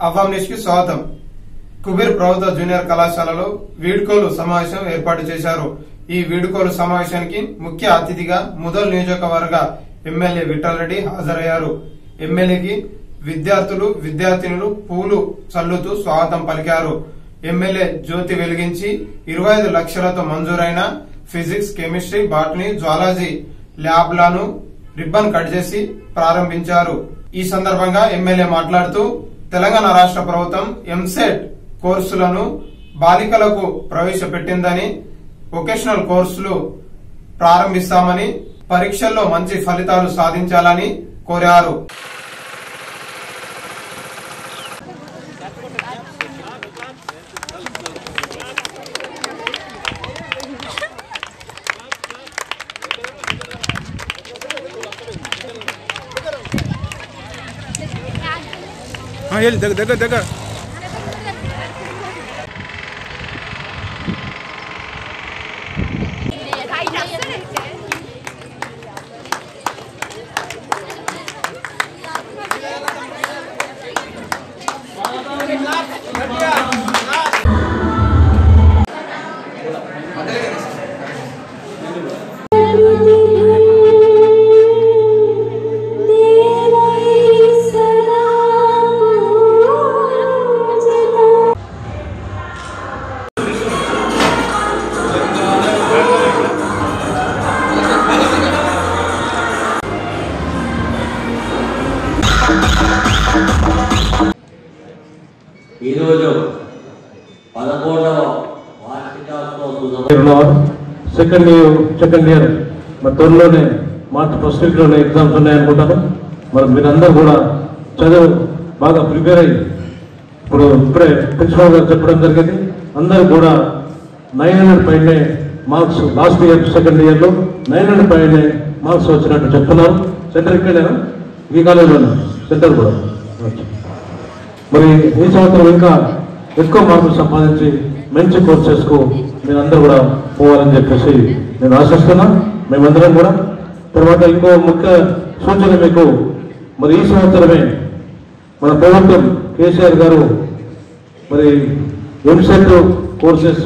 అవ్వం news కి స్వాగతం కుబీర్ ప్రభుత్వ జూనియర్ కళాశాలలో వీడ్కోలు సమావేశం ఏర్పాటు చేశారు ఈ వీడ్కోలు సమావేశానికి ముఖ్య అతిథిగా ముదల్ నియోజకవర్గ ఎమ్మెల్యే విఠలరెడ్డి హాజరయ్యారు ఎమ్మెల్యేకి విద్యార్థులు విద్యార్థినులు పూలు చల్లుతూ స్వాగతం పలికారు ఎమ్మెల్యే జ్యోతి వెలిగించి ఇరవై ఐదు లక్షలతో మంజూరైన ఫిజిక్స్ కెమిస్ట్రీ బాటనీ జువాలజీ ల్యాబ్లను రిబ్బన్ కట్ చేసి ప్రారంభించారు ఈ సందర్భంగా ఎమ్మెల్యే మాట్లాడుతూ తెలంగాణ రాష్ట్ర ప్రభుత్వం ఎంసెట్ కోర్సులను బాలికలకు ప్రవేశపెట్టిందని వొకేషనల్ కోర్సులు ప్రారంభిస్తామని పరీక్షల్లో మంచి ఫలితాలు సాధించాలని కోరారు ఆ, వెళ్ళి దగ్గర దగ్గర దగ్గర ఈరోజు పదకొండవ వార్షికోత్సవ సందర్భంగా ఇయర్లో సెకండ్ ఇయర్ సెకండ్ ఇయర్ మరి త్వరలోనే మార్చ్ ఫస్ట్ వీక్లోనే ఎగ్జామ్స్ ఉన్నాయనుకుంటాను మరి మీరందరూ కూడా చదువు బాగా ప్రిపేర్ అయ్యి ఇప్పుడు ఇప్పుడే ప్రిన్సిపాల్ గారు చెప్పడం జరిగింది అందరూ కూడా నైన్ హండ్రెడ్ పైనే మార్క్స్ లాస్ట్ ఇయర్ సెకండ్ ఇయర్లో నైన్ హండ్రెడ్ పైనే మార్క్స్ వచ్చినట్టు చెప్తున్నారు సెంటర్ ఇక్కడేనా ఈ కాలేజీలోనే సెంటర్ కూడా మరి ఈ సంవత్సరం ఇంకా ఎక్కువ మార్కులు సంపాదించి మంచి కోర్సెస్కు మీరందరూ కూడా పోవాలని చెప్పేసి నేను ఆశిస్తున్నా మేమందరం కూడా తర్వాత ఇంకో ముఖ్య సూచన మీకు మరి ఈ సంవత్సరమే మన ప్రభుత్వం కేసీఆర్ గారు మరి ఎంసెట్ కోర్సెస్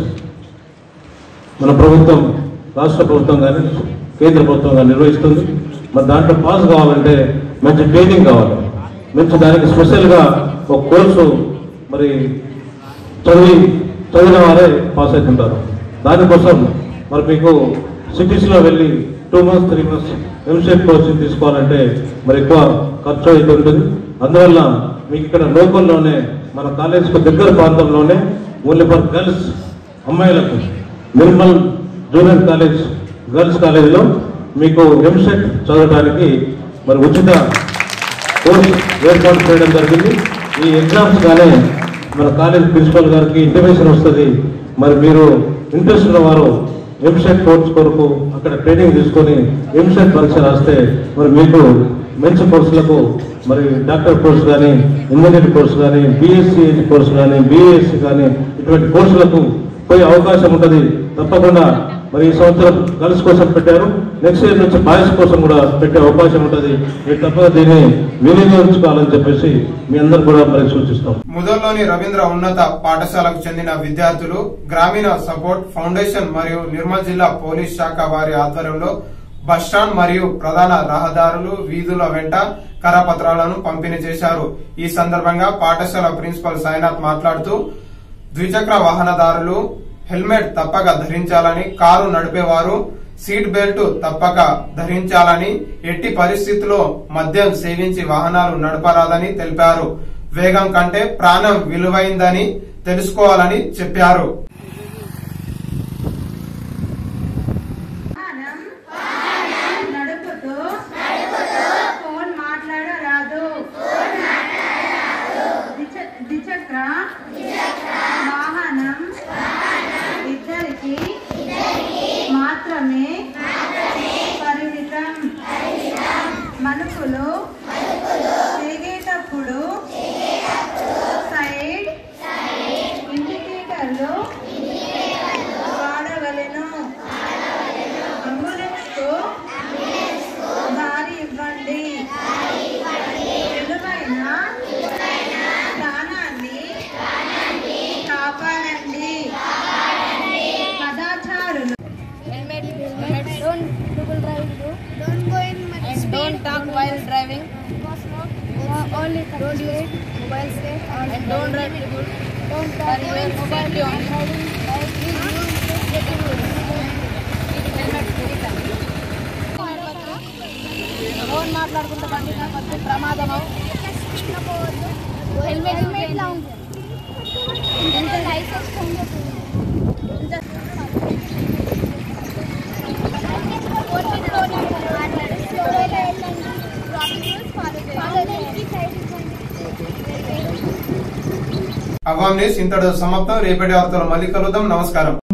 మన ప్రభుత్వం రాష్ట్ర ప్రభుత్వం కానీ కేంద్ర ప్రభుత్వం కానీ నిర్వహిస్తుంది మరి దాంట్లో పాస్ కావాలంటే మంచి ట్రైనింగ్ కావాలి మంచి దానికి స్పెషల్గా ఒక కోర్సు మరి చదివి చదివిన వారే పాస్ అవుతుంటారు దానికోసం మరి మీకు సిటీస్లో వెళ్ళి two months three months EAMCET coaching తీసుకోవాలంటే మరి ఎక్కువ ఖర్చు అయితే ఉంటుంది అందువల్ల మీకు ఇక్కడ లోకల్లోనే మన కాలేజ్కి దగ్గర ప్రాంతంలోనే ఓన్లీ ఫర్ గర్ల్స్ అమ్మాయిలకు నిర్మల్ జూనియర్ కాలేజ్ గర్ల్స్ కాలేజీలో మీకు ఎంసెట్ చదవడానికి మరి ఉచిత కోర్స్ ఏర్పాటు చేయడం జరిగింది ఈ ఎగ్జామ్స్ కానీ మన కాలేజ్ ప్రిన్సిపల్ గారికి ఇంటిమేషన్ వస్తుంది మరి మీరు ఇంట్రెస్ట్ ఉన్న వారు ఎంసెట్ కోర్స్ కొరకు అక్కడ ట్రైనింగ్ తీసుకొని ఎంసెట్ పరీక్ష రాస్తే మరి మీకు మంచి కోర్సులకు మరి డాక్టర్ కోర్స్ కానీ ఇంజనీరింగ్ కోర్స్ కానీ బీఎస్సీ కోర్స్ కానీ బీఎస్సీ కానీ ఇటువంటి కోర్సులకు పోయే అవకాశం ఉంటుంది తప్పకుండా మరి ఈ సంవత్సరం గర్ల్స్ కోసం పెట్టారు నెక్స్ట్ ఇయర్ నుంచి బాయ్స్ కోసం కూడా పెట్టే అవకాశం ఉంటుంది మీరు తప్పక దీన్ని వినియోగించుకోవాలని చెప్పేసి మీ అందరు కూడా మరి సూచిస్తాం ముదల్లోని రవీంద్ర ఉన్నత పాఠశాలకు చెందిన విద్యార్థులు గ్రామీణ సపోర్ట్ ఫౌండేషన్ మరియు నిర్మల్ జిల్లా పోలీస్ శాఖ వారి ఆధ్వర్యంలో బస్టాండ్ మరియు ప్రధాన రహదారులు వీధుల వెంట కరపత్రాలను పంపిణీ చేశారు ఈ సందర్భంగా పాఠశాల ప్రిన్సిపల్ సాయినాథ్ మాట్లాడుతూ ద్విచక్ర వాహనదారులు హెల్మెట్ తప్పక ధరించాలని కారు నడిపేవారు సీట్ బెల్ట్ తప్పక ధరించాలని ఎట్టి పరిస్థితుల్లో మద్యం సేవించి వాహనాలు నడపరాదని తెలిపారు వేగం కంటే ప్రాణం విలువైందని తెలుసుకోవాలని చెప్పారు వాహనం నడుపుతూ ఫోన్ మాట్లాడరాదు ద్విచ- ద్విచక్ర వాహనం ఇద్దరికి మాత్రమే పరిమితం మలుపులు తిరిగేటప్పుడు సైడ్ ఇండికేటర్లు వాడవలెను అంబులెన్స్ కు దారి ఇవ్వండి విలువైన ప్రాణాన్ని Don't talk while driving. Only don't use mobile phone And don't drive people. Don't While going safely only. Phone మాట్లాడుకుంటే బండి నడపద్దు ప్రమాదము హెల్మెట్ హెల్మెట్ లా ఉంటుంది ఎంత లైసెన్స్ అవాం న్యూస్ ఇంతటితో సమాప్తం రేపటి వార్తలు మళ్ళీ కలుద్దాం నమస్కారం